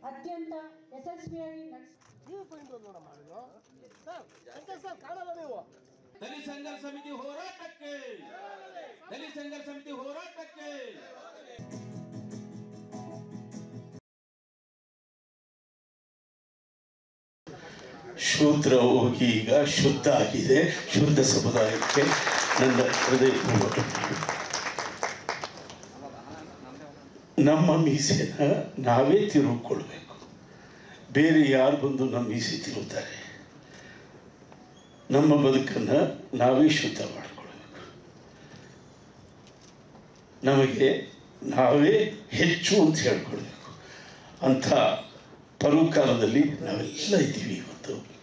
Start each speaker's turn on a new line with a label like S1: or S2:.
S1: ಅತ್ಯಂತ ಯಶಸ್ವಿಯಾಗಿ ನಡೆಸ
S2: ದಲಿತ ಸಂಘರ್ಷ ಸಮಿತಿ ಹೋರಾಟಕ್ಕೆ ದಲಿತ ಸಂಘರ್ಷ ಸಮಿತಿ ಹೋರಾಟಕ್ಕೆ
S3: ಶೂದ್ರ ಹೋಗಿ ಈಗ ಶುದ್ಧ ಆಗಿದೆ ಶುದ್ಧ ಸಮುದಾಯಕ್ಕೆ ನನ್ನ ಹೃದಯಪೂರ್ವಕ ನಮ್ಮ ಮೀಸೆನ ನಾವೇ ತಿರುಗಿಕೊಳ್ಬೇಕು ಬೇರೆ ಯಾರು ಬಂದು ನಮ್ಮ ಮೀಸೆ ತಿರುತ್ತಾರೆ ನಮ್ಮ ಬದುಕನ್ನು ನಾವೇ ಶುದ್ಧ ಮಾಡಿಕೊಳ್ಬೇಕು ನಮಗೆ ನಾವೇ ಹೆಚ್ಚು ಅಂತ ಹೇಳ್ಕೊಳ್ಬೇಕು ಅಂಥ ಪರ್ವಕಾಲದಲ್ಲಿ ನಾವೆಲ್ಲ ಇದ್ದೀವಿ ಇವತ್ತು